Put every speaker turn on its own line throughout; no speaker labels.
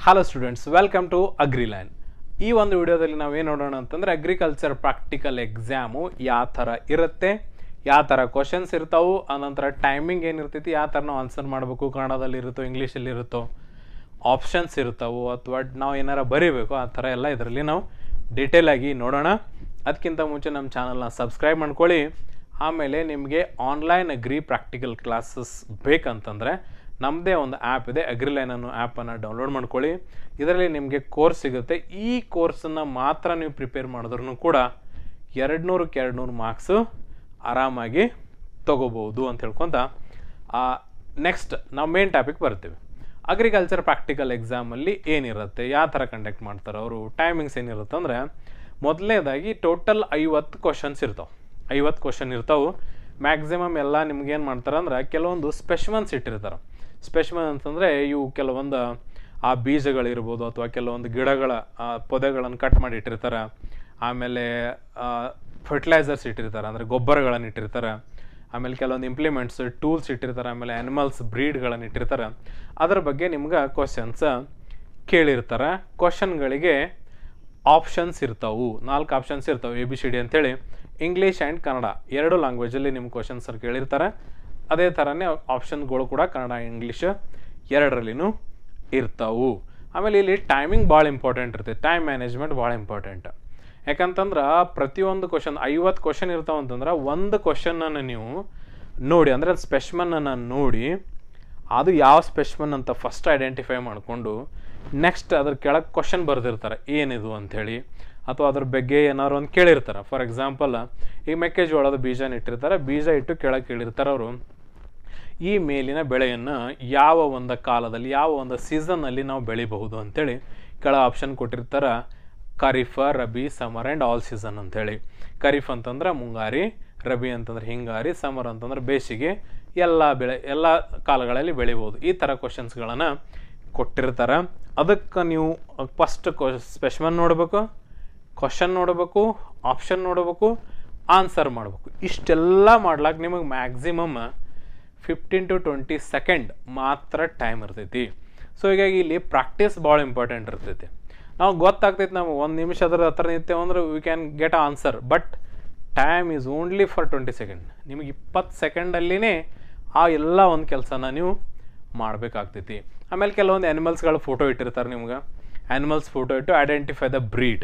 hello students welcome to Agriland ಈ ಒಂದು ವಿಡಿಯೋದಲ್ಲಿ ನಾವು ಏನು ನೋಡೋಣ ಅಂತಂದ್ರೆ ಅಗ್ರಿಕಲ್ಚರ್ ಪ್ರಾಕ್ಟಿಕಲ್ ಎಕ್ಸಾಮು ಯಾವ ಥರ ಇರುತ್ತೆ ಯಾವ ಥರ ಕ್ವಶನ್ಸ್ ಇರ್ತಾವು ಆನಂತರ ಟೈಮಿಂಗ್ ಏನಿರ್ತೈತಿ ಯಾವ ಥರ ನಾವು ಆನ್ಸರ್ ಮಾಡಬೇಕು ಕನ್ನಡದಲ್ಲಿ ಇರುತ್ತೋ ಇಂಗ್ಲೀಷಲ್ಲಿ ಇರುತ್ತೋ ಆಪ್ಷನ್ಸ್ ಇರ್ತಾವು ಅಥವಾ ನಾವು ಏನಾರ ಬರೀಬೇಕು ಆ ಥರ ಎಲ್ಲ ಇದರಲ್ಲಿ ನಾವು ಡೀಟೇಲ್ ಆಗಿ ನೋಡೋಣ ಅದಕ್ಕಿಂತ ಮುಂಚೆ ನಮ್ಮ ಚಾನಲ್ನ ಸಬ್ಸ್ಕ್ರೈಬ್ ಮಾಡ್ಕೊಳ್ಳಿ ಆಮೇಲೆ ನಿಮಗೆ ಆನ್ಲೈನ್ ಅಗ್ರಿ ಪ್ರಾಕ್ಟಿಕಲ್ ಕ್ಲಾಸಸ್ ಬೇಕಂತಂದರೆ ನಮ್ಮದೇ ಒಂದು ಆ್ಯಪ್ ಇದೆ ಅಗ್ರಿಲೈನ್ ಅನ್ನೋ ಆ್ಯಪನ್ನು ಡೌನ್ಲೋಡ್ ಮಾಡ್ಕೊಳ್ಳಿ ಇದರಲ್ಲಿ ನಿಮಗೆ ಕೋರ್ಸ್ ಸಿಗುತ್ತೆ ಈ ಕೋರ್ಸನ್ನು ಮಾತ್ರ ನೀವು ಪ್ರಿಪೇರ್ ಮಾಡಿದ್ರೂ ಕೂಡ ಎರಡು ನೂರಕ್ಕೆ ಎರಡು ನೂರು ಮಾರ್ಕ್ಸು ಆರಾಮಾಗಿ ತೊಗೋಬೋದು ಅಂತ ಹೇಳ್ಕೊತ ನೆಕ್ಸ್ಟ್ ನಾವು ಮೇನ್ ಟಾಪಿಕ್ ಬರ್ತೀವಿ ಅಗ್ರಿಕಲ್ಚರ್ ಪ್ರಾಕ್ಟಿಕಲ್ ಎಕ್ಸಾಮಲ್ಲಿ ಏನಿರುತ್ತೆ ಯಾವ ಥರ ಕಂಡಕ್ಟ್ ಮಾಡ್ತಾರೆ ಅವರು ಟೈಮಿಂಗ್ಸ್ ಏನಿರುತ್ತೆ ಅಂದರೆ ಮೊದಲನೇದಾಗಿ ಟೋಟಲ್ ಐವತ್ತು ಕ್ವಶನ್ಸ್ ಇರ್ತಾವೆ ಐವತ್ತು ಕ್ವಶನ್ ಇರ್ತಾವೆ ಮ್ಯಾಕ್ಸಿಮಮ್ ಎಲ್ಲ ನಿಮ್ಗೆ ಏನು ಮಾಡ್ತಾರೆ ಅಂದ್ರೆ ಕೆಲವೊಂದು ಸ್ಪೆಷಮನ್ಸ್ ಇಟ್ಟಿರ್ತಾರೆ ಸ್ಪೆಷಮನ್ ಅಂತಂದರೆ ಇವು ಕೆಲವೊಂದು ಆ ಬೀಜಗಳಿರ್ಬೋದು ಅಥವಾ ಕೆಲವೊಂದು ಗಿಡಗಳ ಆ, ಪೊದೆಗಳನ್ನು ಕಟ್ ಮಾಡಿ ಇಟ್ಟಿರ್ತಾರೆ ಆಮೇಲೆ ಫರ್ಟಿಲೈಸರ್ಸ್ ಇಟ್ಟಿರ್ತಾರೆ ಅಂದರೆ ಗೊಬ್ಬರಗಳನ್ನು ಇಟ್ಟಿರ್ತಾರೆ ಆಮೇಲೆ ಕೆಲವೊಂದು ಇಂಪ್ಲಿಮೆಂಟ್ಸ್ ಟೂಲ್ಸ್ ಇಟ್ಟಿರ್ತಾರೆ ಆಮೇಲೆ ಆ್ಯನಿಮಲ್ಸ್ ಬ್ರೀಡ್ಗಳನ್ನು ಇಟ್ಟಿರ್ತಾರೆ ಅದ್ರ ಬಗ್ಗೆ ನಿಮ್ಗೆ ಕ್ವಶನ್ಸ್ ಕೇಳಿರ್ತಾರೆ ಕ್ವಶನ್ಗಳಿಗೆ ಆಪ್ಷನ್ಸ್ ಇರ್ತಾವು ನಾಲ್ಕು ಆಪ್ಷನ್ಸ್ ಇರ್ತಾವೆ ಎ ಬಿ ಸಿ ಡಿ ಅಂತೇಳಿ ಇಂಗ್ಲೀಷ್ ಆ್ಯಂಡ್ ಕನ್ನಡ ಎರಡು ಲ್ಯಾಂಗ್ವೇಜಲ್ಲಿ ನಿಮ್ಮ ಕ್ವಶನ್ಸ್ ಕೇಳಿರ್ತಾರೆ ಅದೇ ಥರನೇ ಆಪ್ಷನ್ಗಳು ಕೂಡ ಕನ್ನಡ ಇಂಗ್ಲೀಷ್ ಎರಡರಲ್ಲಿನೂ ಇರ್ತಾವು ಆಮೇಲೆ ಇಲ್ಲಿ ಟೈಮಿಂಗ್ ಭಾಳ ಇಂಪಾರ್ಟೆಂಟ್ ಇರ್ತೈತೆ ಟೈಮ್ ಮ್ಯಾನೇಜ್ಮೆಂಟ್ ಭಾಳ ಇಂಪಾರ್ಟೆಂಟ್ ಯಾಕಂತಂದ್ರೆ ಪ್ರತಿಯೊಂದು ಕ್ವಶನ್ ಐವತ್ತು ಕ್ವಶನ್ ಇರ್ತಾವ ಅಂತಂದ್ರೆ ಒಂದು ಕ್ವಶನನ್ನು ನೀವು ನೋಡಿ ಅಂದರೆ ಸ್ಪೆಷ್ಮನ್ನನ್ನು ನೋಡಿ ಅದು ಯಾವ ಸ್ಪೆಷ್ಮನ್ ಅಂತ ಫಸ್ಟ್ ಐಡೆಂಟಿಫೈ ಮಾಡಿಕೊಂಡು ನೆಕ್ಸ್ಟ್ ಅದ್ರ ಕೆಳಗೆ ಕ್ವಶನ್ ಬರೆದಿರ್ತಾರೆ ಏನಿದು ಅಂಥೇಳಿ ಅಥವಾ ಅದ್ರ ಬಗ್ಗೆ ಏನಾದ್ರು ಒಂದು ಕೇಳಿರ್ತಾರೆ ಫಾರ್ ಎಕ್ಸಾಂಪಲ್ ಈಗ ಮೆಕ್ಕೆಜೋಳದ ಬೀಜನ ಇಟ್ಟಿರ್ತಾರೆ ಬೀಜ ಇಟ್ಟು ಕೆಳಗೆ ಕೇಳಿರ್ತಾರೆ ಅವರು ಈ ಮೇಲಿನ ಬೆಳೆಯನ್ನು ಯಾವ ಒಂದು ಕಾಲದಲ್ಲಿ ಯಾವ ಒಂದು ಸೀಸನ್ನಲ್ಲಿ ನಾವು ಬೆಳಿಬಹುದು ಅಂತೇಳಿ ಕೆಳ ಆಪ್ಷನ್ ಕೊಟ್ಟಿರ್ತಾರೆ kharif rabi summer and all season ಅಂತೇಳಿ ಖರೀಫ್ ಅಂತಂದ್ರೆ ಮುಂಗಾರಿ ರಬಿ ಅಂತಂದ್ರೆ ಹಿಂಗಾರಿ ಸಮರ್ ಅಂತಂದ್ರೆ ಬೇಸಿಗೆ ಎಲ್ಲ ಬೆಳೆ ಎಲ್ಲ ಕಾಲಗಳಲ್ಲಿ ಬೆಳಿಬೋದು ಈ ಥರ ಕ್ವಶನ್ಸ್ಗಳನ್ನು ಕೊಟ್ಟಿರ್ತಾರೆ ಅದಕ್ಕೆ ನೀವು ಫಸ್ಟ್ ಕ್ವ ಸ್ಪೆಷಮನ್ ನೋಡಬೇಕು ಕ್ವಶನ್ ನೋಡಬೇಕು ಆಪ್ಷನ್ ನೋಡಬೇಕು ಆನ್ಸರ್ ಮಾಡಬೇಕು ಇಷ್ಟೆಲ್ಲ ಮಾಡ್ಲಾಕ ನಿಮಗೆ maximum fifteen to twenty second ಮಾತ್ರ ಟೈಮ್ ಇರ್ತೈತಿ ಸೊ ಹೀಗಾಗಿ ಇಲ್ಲಿ ಪ್ರಾಕ್ಟೀಸ್ ಭಾಳ ಇಂಪಾರ್ಟೆಂಟ್ ಇರ್ತೈತಿ ನಾವು ಗೊತ್ತಾಗ್ತೈತಿ ನಾವು ಒಂದು ನಿಮಿಷ ಅದ್ರ ಹತ್ರ ನಿಂತೇವೆ ಅಂದ್ರೆ we can get a answer but time is only for twenty second ನಿಮಗೆ ಇಪ್ಪತ್ತು ಸೆಕೆಂಡಲ್ಲಿನೇ ಆ ಎಲ್ಲ ಒಂದು ಕೆಲಸನ ನೀವು ಮಾಡಬೇಕಾಗ್ತೈತಿ ಆಮೇಲೆ ಕೆಲವೊಂದು ಆ್ಯನಿಮಲ್ಸ್ಗಳ ಫೋಟೋ ಇಟ್ಟಿರ್ತಾರೆ ನಿಮ್ಗೆ ಆ್ಯನಿಮಲ್ಸ್ ಫೋಟೋ ಇಟ್ಟು ಐಡೆಂಟಿಫೈ ದ ಬ್ರೀಡ್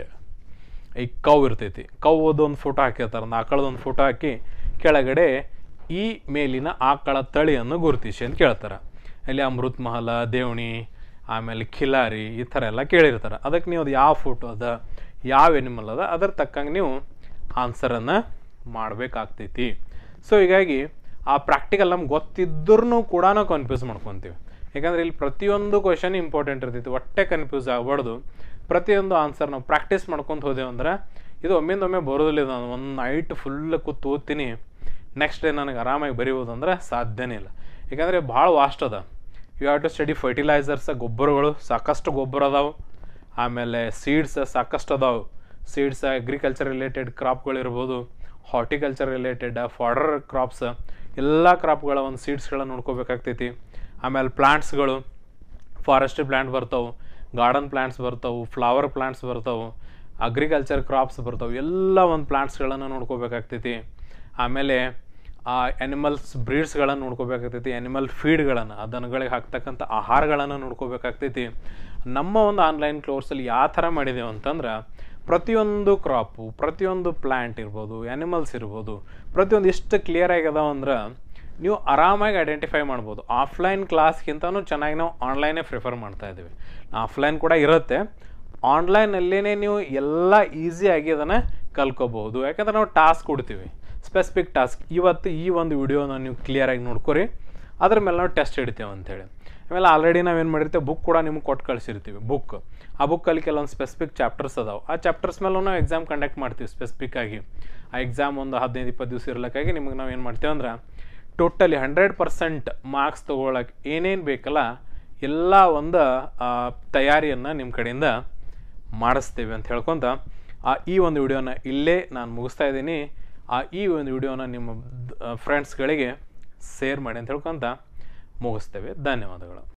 ಈ ಕೌ ಇರ್ತೈತಿ ಕೌದೊಂದು ಫೋಟೋ ಹಾಕಿರ್ತಾರೆ ಒಂದು ಆಕಳದೊಂದು ಫೋಟೋ ಹಾಕಿ ಕೆಳಗಡೆ ಈ ಮೇಲಿನ ಆಕಳ ತಳಿಯನ್ನು ಗುರುತಿಸಿ ಅಂತ ಕೇಳ್ತಾರೆ ಇಲ್ಲಿ ಅಮೃತ್ ಮಹಲ ದೇವಣಿ ಆಮೇಲೆ ಖಿಲಾರಿ ಈ ಥರ ಎಲ್ಲ ಕೇಳಿರ್ತಾರೆ ಅದಕ್ಕೆ ನೀವು ಅದು ಯಾವ ಫೋಟೋ ಅದ ಯಾವ ಎನಿಮಲ್ ಅದ ಅದ್ರ ತಕ್ಕಂಗೆ ನೀವು ಆನ್ಸರನ್ನು ಮಾಡಬೇಕಾಗ್ತೈತಿ ಸೊ ಹೀಗಾಗಿ ಆ ಪ್ರಾಕ್ಟಿಕಲ್ ನಮ್ಗೆ ಗೊತ್ತಿದ್ರೂ ಕೂಡ ನಾವು ಕನ್ಫ್ಯೂಸ್ ಮಾಡ್ಕೊತೀವಿ ಯಾಕಂದ್ರೆ ಇಲ್ಲಿ ಪ್ರತಿಯೊಂದು ಕ್ವಶನ್ ಇಂಪಾರ್ಟೆಂಟ್ ಇರ್ತೈತಿ ಒಟ್ಟೆ ಕನ್ಫ್ಯೂಸ್ ಆಗಬಾರ್ದು ಪ್ರತಿಯೊಂದು ಆನ್ಸರ್ ನಾವು ಪ್ರಾಕ್ಟೀಸ್ ಮಾಡ್ಕೊತ ಹೋದೆವು ಅಂದ್ರೆ ಇದು ಒಮ್ಮಿಂದ ಒಮ್ಮೆ ಬರೋದಿಲ್ಲ ನಾನು ಒಂದು ನೈಟ್ ಫುಲ್ ಕೂತು ಓದ್ತೀನಿ ನೆಕ್ಸ್ಟ್ ಡೇ ನನಗೆ ಆರಾಮಾಗಿ ಬರೀಬೋದು ಅಂದ್ರೆ ಸಾಧ್ಯನೇ ಇಲ್ಲ ಯಾಕಂದರೆ ಭಾಳ ವಾಸ್ಟ್ ಅದ you have to study fertilisers ಗೊಬ್ಬರಗಳು ಸಾಕಷ್ಟು ಗೊಬ್ಬರ ಅದಾವೆ ಆಮೇಲೆ ಸೀಡ್ಸ್ ಸಾಕಷ್ಟು ಅದಾವೆ ಸೀಡ್ಸ್ ಅಗ್ರಿಕಲ್ಚರ್ ರಿಲೇಟೆಡ್ ಕ್ರಾಪ್ಗಳಿರ್ಬೋದು ಹಾರ್ಟಿಕಲ್ಚರ್ ರಿಲೇಟೆಡ್ ಫಾಡರ್ ಕ್ರಾಪ್ಸ್ ಎಲ್ಲ ಕ್ರಾಪ್ಗಳ ಒಂದು ಸೀಡ್ಸ್ಗಳನ್ನ ನೋಡ್ಕೋಬೇಕಾಗ್ತೈತಿ ಆಮೇಲೆ ಪ್ಲಾಂಟ್ಸ್ಗಳು ಫಾರೆಸ್ಟ್ರಿ ಪ್ಲ್ಯಾಂಟ್ ಬರ್ತಾವೆ ಗಾರ್ಡನ್ ಪ್ಲ್ಯಾಂಟ್ಸ್ ಬರ್ತಾವೆ ಫ್ಲವರ್ ಪ್ಲ್ಯಾಂಟ್ಸ್ ಬರ್ತಾವೆ ಅಗ್ರಿಕಲ್ಚರ್ ಕ್ರಾಪ್ಸ್ ಬರ್ತಾವೆ ಎಲ್ಲ ಒಂದು ಪ್ಲ್ಯಾಂಟ್ಸ್ಗಳನ್ನು ನೋಡ್ಕೋಬೇಕಾಗ್ತೈತಿ ಆಮೇಲೆ ಆ ಆ್ಯನಿಮಲ್ಸ್ ಬ್ರೀಡ್ಸ್ಗಳನ್ನು ನೋಡ್ಕೋಬೇಕಾಗ್ತೈತಿ ಆ್ಯನಿಮಲ್ ಫೀಡ್ಗಳನ್ನು ಆ ದನಗಳಿಗೆ ಹಾಕ್ತಕ್ಕಂಥ ಆಹಾರಗಳನ್ನು ನೋಡ್ಕೋಬೇಕಾಗ್ತೈತಿ ನಮ್ಮ ಒಂದು ಆನ್ಲೈನ್ ಕೋರ್ಸಲ್ಲಿ ಯಾವ ಥರ ಮಾಡಿದೆವು ಅಂತಂದ್ರೆ ಪ್ರತಿಯೊಂದು ಕ್ರಾಪು ಪ್ರತಿಯೊಂದು ಪ್ಲ್ಯಾಂಟ್ ಇರ್ಬೋದು ಆ್ಯನಿಮಲ್ಸ್ ಇರ್ಬೋದು ಪ್ರತಿಯೊಂದು ಎಷ್ಟು ಕ್ಲಿಯರ್ ಆಗ್ಯದಾವ ಅಂದ್ರೆ ನೀವು ಆರಾಮಾಗಿ ಐಡೆಂಟಿಫೈ ಮಾಡ್ಬೋದು ಆಫ್ಲೈನ್ ಕ್ಲಾಸ್ಗಿಂತನೂ ಚೆನ್ನಾಗಿ ನಾವು ಆನ್ಲೈನೇ ಪ್ರಿಫರ್ ಮಾಡ್ತಾ ಇದ್ದೀವಿ ಆಫ್ಲೈನ್ ಕೂಡ ಇರುತ್ತೆ ಆನ್ಲೈನಲ್ಲೇ ನೀವು ಎಲ್ಲ ಈಸಿಯಾಗಿ ಅದನ್ನು ಕಲ್ಕೋಬಹುದು ಯಾಕಂದ್ರೆ ನಾವು ಟಾಸ್ಕ್ ಕೊಡ್ತೀವಿ ಸ್ಪೆಸಿಫಿಕ್ ಟಾಸ್ಕ್ ಇವತ್ತು ಈ ಒಂದು ವಿಡಿಯೋನ ನೀವು ಕ್ಲಿಯರಾಗಿ ನೋಡ್ಕೊರಿ ಅದ್ರ ಮೇಲೆ ನಾವು ಟೆಸ್ಟ್ ಹಿಡಿತೇವೆ ಅಂತೇಳಿ ಆಮೇಲೆ ಆಲ್ರೆಡಿ ನಾವೇನು ಮಾಡಿರ್ತೇವೆ ಬುಕ್ ಕೂಡ ನಿಮ್ಗೆ ಕೊಟ್ಟು ಕಳಿಸಿರ್ತೀವಿ ಬುಕ್ ಆ ಬುಕ್ಕಲ್ಲಿ ಕೆಲವೊಂದು ಸ್ಪೆಸಿಫಿಕ್ ಚಾಪ್ಟರ್ಸ್ ಅದಾವೆ ಆ ಚಾಪ್ಟರ್ಸ್ ಮೇಲೆ ನಾವು ಎಕ್ಸಾಮ್ ಕಂಡಕ್ಟ್ ಮಾಡ್ತೀವಿ ಸ್ಪೆಸಿಫಿಕ್ ಆಗಿ ಆ ಎಕ್ಸಾಮ್ ಒಂದು ಹದಿನೈದು ಇಪ್ಪತ್ತು ದಿವಸ ಇರ್ಲಿಕ್ಕಾಗಿ ನಿಮಗೆ ನಾವು ಏನು ಮಾಡ್ತೇವೆ ಅಂದ್ರೆ ಟೋಟಲಿ ಹಂಡ್ರೆಡ್ ಪರ್ಸೆಂಟ್ ಮಾರ್ಕ್ಸ್ ತೊಗೊಳಕ್ಕೆ ಏನೇನು ಬೇಕಲ್ಲ ಎಲ್ಲ ಒಂದು ಆ, ತಯಾರಿಯನ್ನು ನಿಮ್ಮ ಕಡೆಯಿಂದ ಮಾಡಿಸ್ತೇವೆ ಅಂತ ಹೇಳ್ಕೊತ ಆ ಈ ಒಂದು ವಿಡಿಯೋನ ಇಲ್ಲೇ ನಾನು ಮುಗಿಸ್ತಾ ಇದ್ದೀನಿ ಆ ಈ ಒಂದು ವಿಡಿಯೋನ ನಿಮ್ಮ ಫ್ರೆಂಡ್ಸ್ಗಳಿಗೆ ಶೇರ್ ಮಾಡಿ ಅಂತ ಹೇಳ್ಕೊತ ಮುಗಿಸ್ತೇವೆ ಧನ್ಯವಾದಗಳು